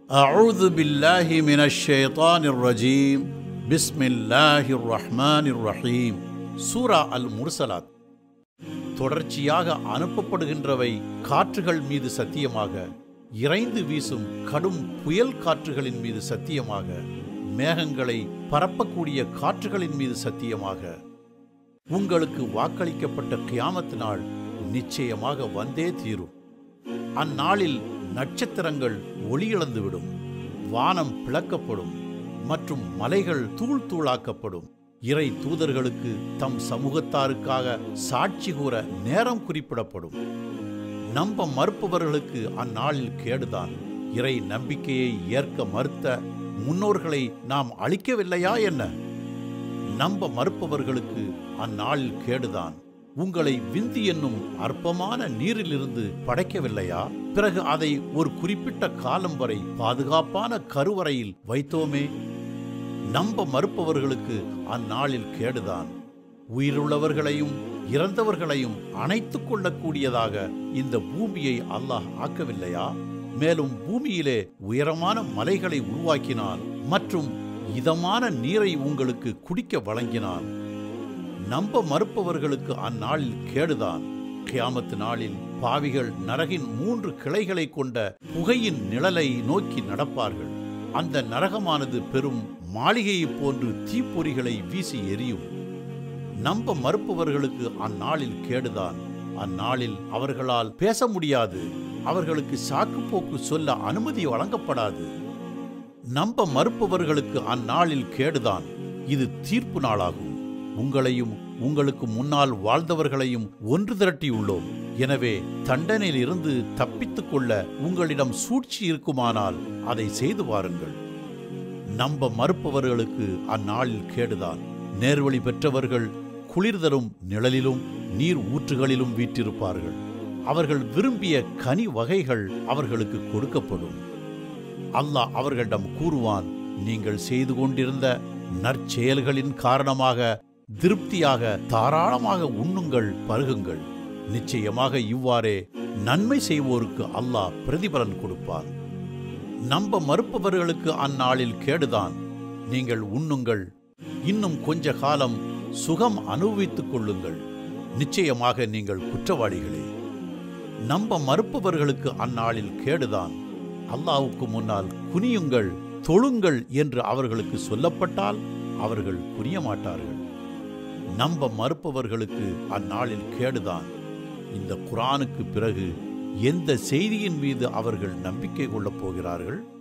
أعوذ بالله من الشيطان الرجيم بسم الله الرحمن الرحيم சூரா அல் முர்சலாத் தொடர்ச்சியாக அனுப்பப்படுகின்றவை காற்றுகள் மீது சத்தியமாக இறைந்து வீசும் கடும் புயல் காற்றுகளின் மீது சத்தியமாக மேகங்களை பரப்பக்கூடிய காற்றுகளின் மீது சத்தியமாக உங்களுக்கு வாக்களிக்கப்பட்ட கியாமத் நாள் நிச்சயமாக வந்தே தீரும் அந்நாளில் நட்சத்திரங்கள் ஒளியிழந்துவிடும் வானம் பிளக்கப்படும் மற்றும் மலைகள் தூள் தூளாக்கப்படும் இறை தூதர்களுக்கு தம் சமூகத்தாருக்காக சாட்சி கூற நேரம் குறிப்பிடப்படும் நம்ப மறுப்பவர்களுக்கு அந்நாளில் கேடுதான் இறை நம்பிக்கையை ஏற்க மறுத்த முன்னோர்களை நாம் அழிக்கவில்லையா என்ன நம்ப மறுப்பவர்களுக்கு அந்நாளில் கேடுதான் உங்களை விந்தி என்னும் அற்பமான நீரிலிருந்து படைக்கவில்லையா பிறகு அதை ஒரு குறிப்பிட்ட காலம் வரை பாதுகாப்பான கருவறையில் வைத்தோமே நம்ப மறுப்பவர்களுக்கு அந்நாளில் கேடுதான் உயிருள்ளவர்களையும் இறந்தவர்களையும் அணைத்துக் கொள்ளக்கூடியதாக இந்த பூமியை அல்லாஹ் ஆக்கவில்லையா மேலும் பூமியிலே உயரமான மலைகளை உருவாக்கினான் மற்றும் இதமான நீரை உங்களுக்கு குடிக்க வழங்கினான் நம்ப மறுப்பவர்களுக்கு அந்நாளில் கேடுதான் கியாமத்து நாளில் பாவிகள் நரகின் மூன்று கிளைகளை கொண்ட புகையின் நிழலை நோக்கி நடப்பார்கள் அந்த நரகமானது பெரும் மாளிகையைப் போன்று தீப்பொறிகளை வீசி எரியும் நம்ப மறுப்பவர்களுக்கு அந்நாளில் கேடுதான் அந்நாளில் அவர்களால் பேச முடியாது அவர்களுக்கு சாக்கு போக்கு சொல்ல அனுமதி வழங்கப்படாது நம்ப மறுப்பவர்களுக்கு அந்நாளில் கேடுதான் இது தீர்ப்பு நாளாகும் உங்களையும் உங்களுக்கு முன்னால் வாழ்ந்தவர்களையும் ஒன்று திரட்டியுள்ளோம் எனவே தண்டனையில் இருந்து தப்பித்துக் கொள்ள உங்களிடம் சூழ்ச்சி இருக்குமானால் அதை செய்து பாருங்கள் நம்ப மறுப்பவர்களுக்கு அந்நாளில் கேடுதான் நேர்வழி பெற்றவர்கள் குளிர் தரும் நிழலிலும் நீர் ஊற்றுகளிலும் வீற்றிருப்பார்கள் அவர்கள் விரும்பிய கனி வகைகள் அவர்களுக்கு கொடுக்கப்படும் அல்லாஹ் அவர்களிடம் கூறுவான் நீங்கள் செய்து கொண்டிருந்த நற்செயல்களின் காரணமாக திருப்தியாக தாராளமாக உண்ணுங்கள் பருகுங்கள் நிச்சயமாக இவ்வாறே நன்மை செய்வோருக்கு அல்லாஹ் பிரதிபலன் கொடுப்பான் நம்ப மறுப்பவர்களுக்கு அந்நாளில் கேடுதான் நீங்கள் உண்ணுங்கள் இன்னும் கொஞ்ச காலம் சுகம் அனுபவித்துக் கொள்ளுங்கள் நிச்சயமாக நீங்கள் குற்றவாளிகளே நம்ப மறுப்பவர்களுக்கு அந்நாளில் கேடுதான் அல்லாவுக்கு முன்னால் குனியுங்கள் தொழுங்கள் என்று அவர்களுக்கு சொல்லப்பட்டால் அவர்கள் குனிய மாட்டார்கள் நம்ப மறுப்பவர்களுக்கு அந்நாளில் கேடுதான் இந்த குரானுக்கு பிறகு எந்த செய்தியின் மீது அவர்கள் நம்பிக்கை கொள்ளப் போகிறார்கள்